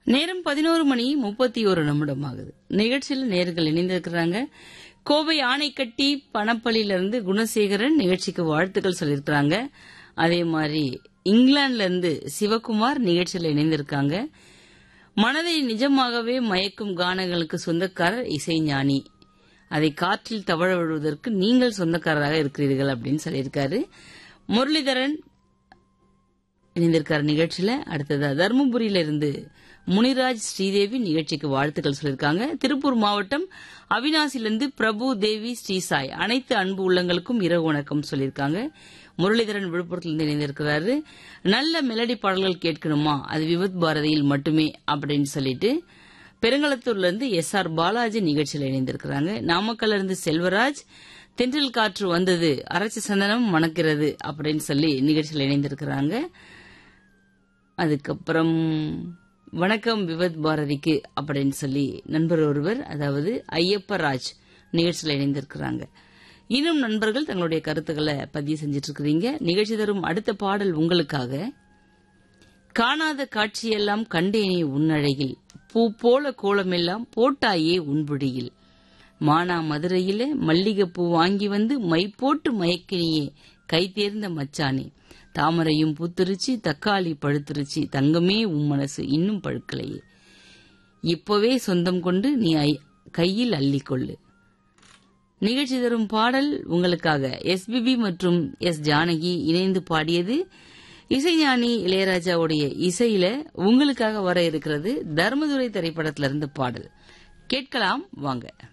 நேரம் பதினோரு மணி முப்பத்தி ஒரு நிமிடம் ஆகுது நிகழ்ச்சியில் நேர்கள் இணைந்திருக்கிறாங்க கோவை ஆணைக்கட்டி பணப்பள்ளியிலிருந்து குணசேகரன் நிகழ்ச்சிக்கு வாழ்த்துக்கள் சொல்லியிருக்கிறாங்க அதே மாதிரி இங்கிலாந்துல இருந்து சிவகுமார் நிகழ்ச்சியில் இணைந்திருக்காங்க மனதை நிஜமாகவே மயக்கும் கானங்களுக்கு சொந்தக்காரர் இசைஞானி அதை காற்றில் தவழ விடுவதற்கு நீங்கள் சொந்தக்காரராக இருக்கிறீர்கள் அப்படின்னு சொல்லியிருக்காரு முரளிதரன் இணைந்திருக்கார் நிகழ்ச்சியில அடுத்ததா தருமபுரியில இருந்து முனிராஜ் ஸ்ரீதேவி நிகழ்ச்சிக்கு வாழ்த்துக்கள் சொல்லியிருக்காங்க திருப்பூர் மாவட்டம் அவினாசிலிருந்து பிரபு தேவி ஸ்ரீசாய் அனைத்து அன்பு உள்ளங்களுக்கும் இரவு வணக்கம் சொல்லியிருக்காங்க முரளிதரன் விழுப்புரத்திலிருந்து இணைந்திருக்கிறாரு நல்ல மெலடி பாடல்கள் கேட்கணுமா அது விவத் பாரதியில் மட்டுமே அப்படின்னு சொல்லிட்டு பெருங்களத்தூர்ல இருந்து எஸ் ஆர் பாலாஜி நிகழ்ச்சியில் இணைந்திருக்கிறாங்க நாமக்கல்ல இருந்து செல்வராஜ் தென்றல் காற்று வந்தது அரச சந்தனம் மணக்கிறது அப்படின்னு சொல்லி நிகழ்ச்சியில் இணைந்திருக்கிறாங்க அதுக்கப்புறம் வணக்கம் விவத் பாரதிக்கு அப்படின்னு சொல்லி நண்பர் ஒருவர் அதாவது ஐயப்பராஜ் நிகழ்ச்சியில் இணைந்திருக்கிறாங்க இன்னும் நண்பர்கள் தங்களுடைய கருத்துக்களை பதிவு செஞ்சிட்டு இருக்கிறீங்க நிகழ்ச்சி தரும் அடுத்த பாடல் உங்களுக்காக காணாத காட்சியெல்லாம் கண்டேனே உன்னழகில் பூ போல கோலமெல்லாம் போட்டாயே உன்புடியில் மானா மதுரையில மல்லிகைப்பூ வாங்கி வந்து மை போட்டு மயக்கினியே கை தேர்ந்த மச்சானே தாமரையும் பூத்துருச்சு தக்காளி பழுத்துருச்சு தங்கமே உன் மனசு இன்னும் பழுக்கலையே இப்பவே சொந்தம் கொண்டு நீ ஐ- கையில் அள்ளிக்கொள்ளு நிகழ்ச்சி தரும் பாடல் உங்களுக்காக எஸ்பிபி மற்றும் எஸ் ஜானகி இணைந்து பாடியது இசைஞானி இளையராஜாவுடைய இசையில உங்களுக்காக வர இருக்கிறது தர்மதுரை திரைப்படத்திலிருந்து பாடல் கேட்கலாம் வாங்க